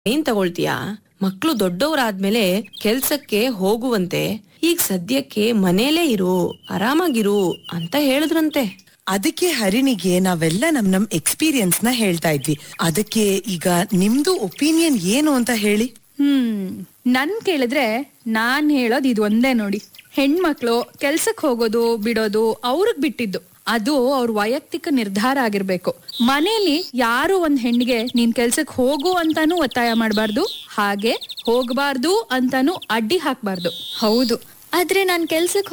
ಏನ್ ತಗೊಳ್ತೀಯಾ ಮಕ್ಳು ದೊಡ್ಡವರಾದ್ಮೇಲೆ ಕೆಲ್ಸಕ್ಕೆ ಹೋಗುವಂತೆ ಈಗ ಸದ್ಯಕ್ಕೆ ಮನೇಲೇ ಇರು ಆರಾಮಾಗಿರು ಅಂತ ಹೇಳಿದ್ರಂತೆ ಅದಕ್ಕೆ ಹರಿಣಿಗೆ ನಾವೆಲ್ಲ ನಮ್ ನಮ್ ಎಕ್ಸ್ಪೀರಿಯನ್ಸ್ ನ ಹೇಳ್ತಾ ಇದ್ವಿ ಅದಕ್ಕೆ ಈಗ ನಿಮ್ದು ಒಪಿನಿಯನ್ ಏನು ಅಂತ ಹೇಳಿ ಹ್ಮ್ ನನ್ ಕೇಳಿದ್ರೆ ನಾನ್ ಹೇಳೋದ್ ಇದು ಒಂದೇ ನೋಡಿ ಹೆಣ್ಮಕ್ಳು ಕೆಲ್ಸಕ್ ಹೋಗೋದು ಬಿಡೋದು ಅವ್ರಿಗ್ ಬಿಟ್ಟಿದ್ದು ಅದು ಅವ್ರ ವೈಯಕ್ತಿಕ ನಿರ್ಧಾರ ಆಗಿರ್ಬೇಕು ಮನೇಲಿ ಯಾರು ಒಂದ್ ಹೆಣ್ಣಿಗೆ ನೀನ್ ಕೆಲ್ಸಕ್ ಹೋಗು ಅಂತಾನು ಒತ್ತಾಯ ಮಾಡಬಾರ್ದು ಹಾಗೆ ಹೋಗ್ಬಾರ್ದು ಅಂತಾನು ಅಡ್ಡಿ ಹಾಕ್ಬಾರ್ದು ಹೌದು ಆದ್ರೆ ನಾನ್ ಕೆಲ್ಸಕ್